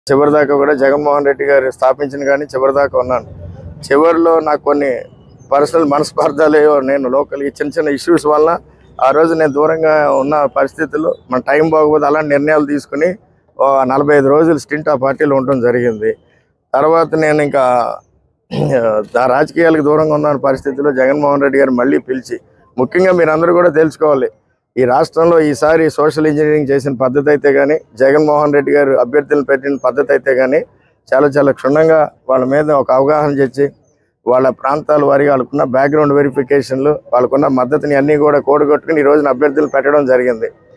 చివరిదాకా కూడా జగన్మోహన్ రెడ్డి గారు స్థాపించిన కానీ చివరిదాకా ఉన్నాను చివరిలో నాకు కొన్ని పర్సనల్ మనస్పార్థాలు ఏవో నేను లోకల్ చిన్న చిన్న ఇష్యూస్ వల్ల ఆ రోజు నేను దూరంగా ఉన్న పరిస్థితుల్లో మన టైం బాగోదు అలాంటి నిర్ణయాలు తీసుకుని ఓ నలభై ఐదు రోజులు స్టింట్ ఆ పార్టీలో ఉండడం జరిగింది తర్వాత నేను ఇంకా ఆ రాజకీయాలకు దూరంగా ఉన్న పరిస్థితుల్లో జగన్మోహన్ రెడ్డి గారు మళ్ళీ పిలిచి ముఖ్యంగా మీరందరూ కూడా తెలుసుకోవాలి ఈ రాష్ట్రంలో ఈసారి సోషల్ ఇంజనీరింగ్ చేసిన పద్ధతి అయితే కానీ జగన్మోహన్ రెడ్డి గారు అభ్యర్థులను పెట్టిన పద్ధతి అయితే కానీ చాలా చాలా క్షుణ్ణంగా వాళ్ళ మీద ఒక అవగాహన తెచ్చి వాళ్ళ ప్రాంతాల వారిగా వాళ్ళకున్న బ్యాక్గ్రౌండ్ వెరిఫికేషన్లు వాళ్ళకున్న మద్దతుని అన్నీ కూడా కూడగొట్టుకుని ఈ రోజున అభ్యర్థులు పెట్టడం జరిగింది